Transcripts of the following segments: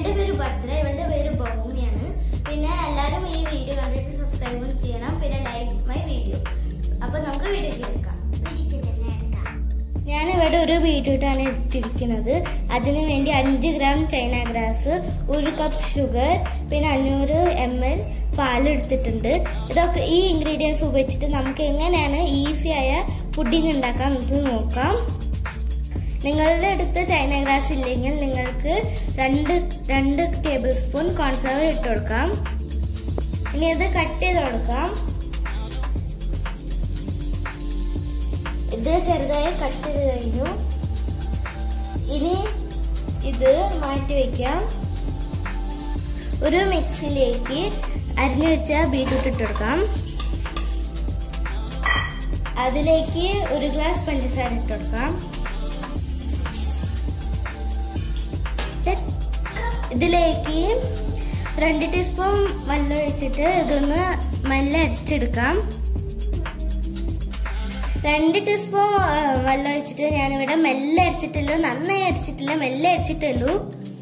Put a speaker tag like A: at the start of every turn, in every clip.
A: എന്റെ പേര് ഭദ്ര ഇവളുടെ പേര് ഭൗമിയാണ് പിന്നെ എല്ലാവരും ഈ വീഡിയോ കണ്ടിട്ട് സബ്സ്ക്രൈബ് ചെയ്യണം പിന്നെ ലൈക്ക് മൈ വീഡിയോ അപ്പൊ നമുക്ക് വീഡിയോ എടുക്കാം ഞാനിവിടെ ഒരു ബീറ്റ്റൂട്ടാണ് എടുത്തിരിക്കുന്നത് അതിനു വേണ്ടി അഞ്ച് ഗ്രാം ചൈന ഗ്രാസ് ഒരു കപ്പ് ഷുഗർ പിന്നെ അഞ്ഞൂറ് എം എൽ പാൽ എടുത്തിട്ടുണ്ട് ഇതൊക്കെ ഈ ഇൻഗ്രീഡിയൻസ് ഉപയോഗിച്ചിട്ട് നമുക്ക് എങ്ങനെയാണ് ഈസി ആയ പുഡിംഗ് ഉണ്ടാക്കാൻ നമുക്ക് നോക്കാം നിങ്ങളുടെ അടുത്ത് ചൈന ഗ്രാസ് ഇല്ലെങ്കിൽ നിങ്ങൾക്ക് രണ്ട് രണ്ട് ടേബിൾ സ്പൂൺ കോൺഫ്ലവർ ഇട്ട് കൊടുക്കാം ഇനി അത് കട്ട് ചെയ്ത് കൊടുക്കാം ഇത് ചെറുതായി കട്ട് ചെയ്ത് കഴിഞ്ഞു ഇനി ഇത് മാറ്റി വയ്ക്കാം ഒരു മിക്സിയിലേക്ക് അരിഞ്ഞു വെച്ച ബീറ്റ്റൂട്ട് ഇട്ട് കൊടുക്കാം അതിലേക്ക് ഒരു ഗ്ലാസ് പഞ്ചസാര ഇട്ട് കൊടുക്കാം ഇതിലേക്ക് രണ്ട് ടീസ്പൂൺ വെള്ളം ഒഴിച്ചിട്ട് ഇതൊന്ന് മെല്ലെ അരിച്ചെടുക്കാം രണ്ട് ടീസ്പൂൺ ആ, വെള്ളം ഒഴിച്ചിട്ട് ഞാനിവിടെ മെല്ലെ അരിച്ചിട്ടുള്ളൂ നന്നായി അരിച്ചിട്ടില്ല മെല്ലെ അരിച്ചിട്ടുള്ളൂ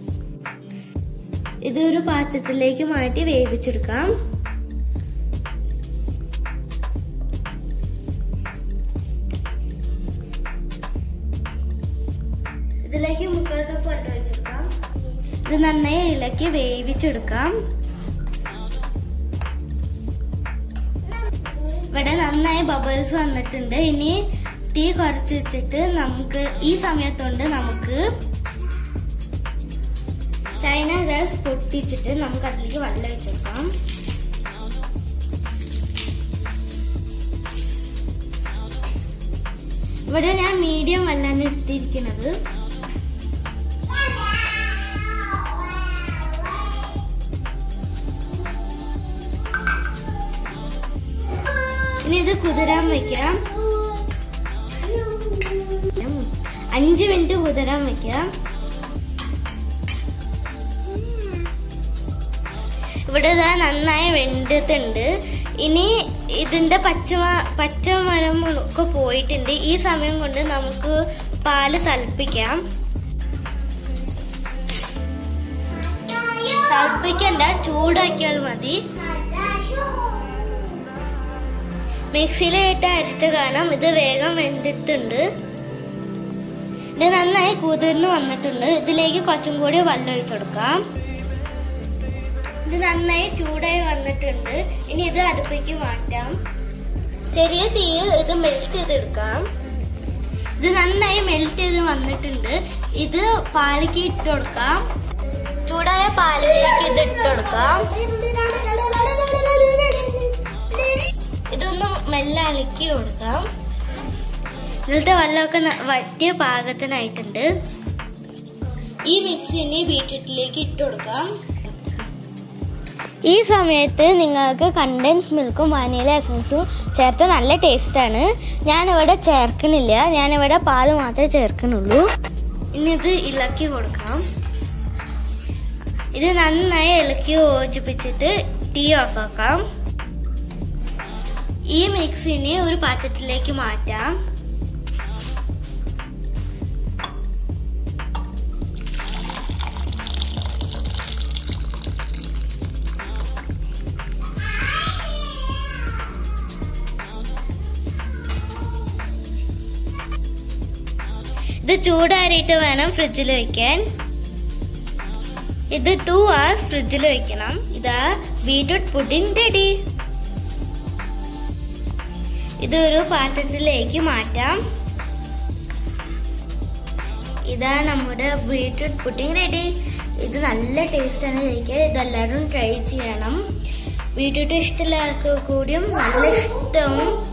A: ഇതൊരു പാത്രത്തിലേക്ക് മാറ്റി വേവിച്ചെടുക്കാം ഇതിലേക്ക് മുക്കാൽ കപ്പ് വെള്ളം ഒഴിച്ചെടുക്കാം ഇത് നന്നായി ഇളക്കി വേവിച്ചെടുക്കാം ഇവിടെ നന്നായി ബബിൾസ് വന്നിട്ടുണ്ട് ഇനി തീ കുറച്ച് വെച്ചിട്ട് നമുക്ക് ഈ സമയത്തുകൊണ്ട് നമുക്ക് ചൈന ഗ്രാസ് പൊട്ടിച്ചിട്ട് നമുക്ക് അതിലേക്ക് വെള്ളം ഒഴിച്ചെടുക്കാം ഇവിടെ ഞാൻ മീഡിയം വെള്ളമാണ് എടുത്തിരിക്കുന്നത് ഇനി ഇത് കുതിരാൻ വെക്കാം അഞ്ച് മിനിറ്റ് കുതിരാൻ വെക്കാം ഇവിടെ ഇതാ നന്നായി വെന്തിട്ടുണ്ട് ഇനി ഇതിന്റെ പച്ച പച്ചമരം ഒക്കെ പോയിട്ടുണ്ട് ഈ സമയം കൊണ്ട് നമുക്ക് പാല് തിളപ്പിക്കാം തിളപ്പിക്കണ്ട ചൂടാക്കിയാൽ മതി മിക്സിയിലിട്ട് അരിച്ച കാരണം ഇത് വേഗം വെന്തിട്ടുണ്ട് ഇത് നന്നായി കുതിർന്ന് വന്നിട്ടുണ്ട് ഇതിലേക്ക് കുറച്ചും കൂടി വെള്ളം ഒഴിച്ചു കൊടുക്കാം ഇത് നന്നായി ചൂടായി വന്നിട്ടുണ്ട് ഇനി ഇത് അടുപ്പേക്ക് മാറ്റാം ചെറിയ തീയിൽ ഇത് മെൽറ്റ് ചെയ്തെടുക്കാം ഇത് നന്നായി മെൽറ്റ് ചെയ്ത് വന്നിട്ടുണ്ട് ഇത് പാലിക്ക് ഇട്ട് കൊടുക്കാം ചൂടായ പാലിലേക്ക് ഇത് ഇട്ട് കൊടുക്കാം ഇതൊന്ന് മെല്ലെ അലക്കി കൊടുക്കാം ഇന്നത്തെ വെള്ളമൊക്കെ ന- വറ്റിയ പാകത്തിനായിട്ടുണ്ട് ഈ മിക്സിനെ ബീട്രൂട്ടിലേക്ക് ഇട്ട് കൊടുക്കാം ഈ സമയത്ത് നിങ്ങൾക്ക് കണ്ടൻസ് മിൽക്കും വാനില എസൻസും ചേർത്ത് നല്ല ടേസ്റ്റാണ് ഞാനിവിടെ ചേർക്കണില്ല ഞാനിവിടെ പാല് മാത്രമേ ചേർക്കണുള്ളൂ ഇനി ഇത് ഇളക്കി കൊടുക്കാം ഇത് നന്നായി ഇളക്കി യോജിപ്പിച്ചിട്ട് ടീ ഓഫ് ആക്കാം ഈ മിക്സിനെ ഒരു പാത്രത്തിലേക്ക് മാറ്റാം ഇത് ചൂടാറിയിട്ട് വേണം ഫ്രിഡ്ജിൽ വെക്കാൻ ഇത് ടു hours ഫ്രിഡ്ജിൽ വെക്കണം ഇതാ ബീട്രൂട്ട് പുഡിംഗ് റെഡി ഇത് ഒരു പാത്രത്തിലേക്ക് മാറ്റാം ഇതാ നമ്മുടെ ബീട്രൂട്ട് പുഡിംഗ് റെഡി ഇത് നല്ല ടേസ്റ്റാണ് കഴിക്കാൻ ഇതെല്ലാവരും ട്രൈ ചെയ്യണം ബീട്രൂട്ട് ഇഷ്ടമുള്ളവർക്ക് കൂടിയും നല്ല ഇഷ്ടവും